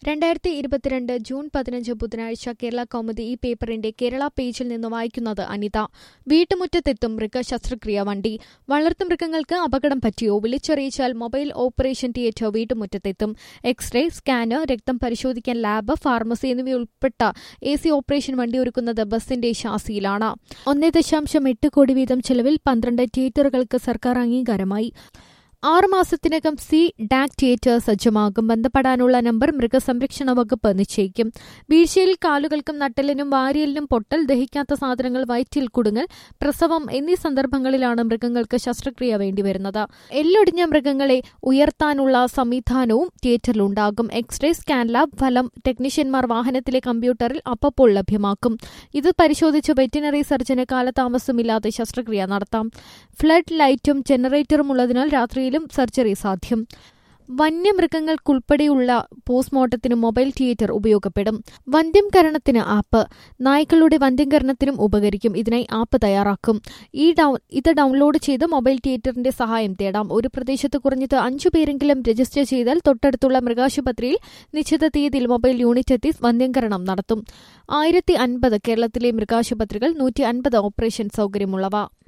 രണ്ടായിരത്തി ഇരുപത്തിരണ്ട് ജൂൺ പതിനഞ്ച് ബുധനാഴ്ച കേരള കൗമുദി ഈ പേപ്പറിന്റെ കേരള പേജിൽ നിന്ന് വായിക്കുന്നത് അനിത വീട്ടുമുറ്റത്തെത്തും മൃഗ ശസ്ത്രക്രിയ വണ്ടി വളർത്തുമൃഗങ്ങൾക്ക് അപകടം പറ്റിയോ വിളിച്ചറിയിച്ചാൽ മൊബൈൽ ഓപ്പറേഷൻ തിയേറ്റർ വീട്ടുമുറ്റത്തെത്തും എക്സ്റേ സ്കാനർ രക്തം പരിശോധിക്കാൻ ലാബ് ഫാർമസി എന്നിവയുൾപ്പെട്ട എ സി ഓപ്പറേഷൻ വണ്ടി ഒരുക്കുന്നത് ബസിന്റെ ശാസിയിലാണ് ഒന്നേ ദശാംശം എട്ട് കോടി വീതം ചെലവിൽ പന്ത്രണ്ട് തിയേറ്ററുകൾക്ക് സർക്കാർ അംഗീകാരമായി ആറുമാസത്തിനകം സി ഡാക് തിയേറ്റർ സജ്ജമാകും ബന്ധപ്പെടാനുള്ള നമ്പർ മൃഗസംരക്ഷണ വകുപ്പ് നിശ്ചയിക്കും വീഴ്ചയിൽ കാലുകൾക്കും നട്ടലിനും വാരിയലിനും പൊട്ടൽ ദഹിക്കാത്ത സാധനങ്ങൾ വയറ്റിൽ കുടുങ്ങൽ പ്രസവം എന്നീ സന്ദർഭങ്ങളിലാണ് മൃഗങ്ങൾക്ക് ശസ്ത്രക്രിയ വേണ്ടിവരുന്നത് എല്ലൊടിഞ്ഞ മൃഗങ്ങളെ ഉയർത്താനുള്ള സംവിധാനവും തിയേറ്ററിലുണ്ടാകും എക്സ്റേ സ്കാൻ ലാബ് ഫലം ടെക്നീഷ്യന്മാർ വാഹനത്തിലെ കമ്പ്യൂട്ടറിൽ അപ്പപ്പോൾ ലഭ്യമാക്കും ഇത് പരിശോധിച്ച് വെറ്റിനറി സർജന് കാലതാമസമില്ലാതെ ശസ്ത്രക്രിയ നടത്താം ഫ്ലഡ് ലൈറ്റും ജനറേറ്ററും ഉള്ളതിനാൽ രാത്രിയിലും സർജറി സാധ്യം വന്യമൃഗങ്ങൾക്കുൾപ്പെടെയുള്ള പോസ്റ്റ്മോർട്ടത്തിന് മൊബൈൽ തിയേറ്റർ ഉപയോഗപ്പെടും വന്ധ്യംകരണത്തിന് ആപ്പ് നായ്ക്കളുടെ വന്ധ്യംകരണത്തിനും ഉപകരിക്കും ഇതിനായി ആപ്പ് തയ്യാറാക്കും ഈ ഡൗൺ ഇത് ഡൗൺലോഡ് ചെയ്ത് മൊബൈൽ തിയേറ്ററിന്റെ സഹായം തേടാം ഒരു പ്രദേശത്ത് കുറഞ്ഞത് അഞ്ചു പേരെങ്കിലും രജിസ്റ്റർ ചെയ്താൽ തൊട്ടടുത്തുള്ള മൃഗാശുപത്രിയിൽ നിശ്ചിത തീയതിയിൽ മൊബൈൽ യൂണിറ്റ് എത്തി വന്ധ്യംകരണം നടത്തും ആയിരത്തി അൻപത് കേരളത്തിലെ മൃഗാശുപത്രികൾ നൂറ്റി അൻപത് ഓപ്പറേഷൻ സൗകര്യമുള്ളവ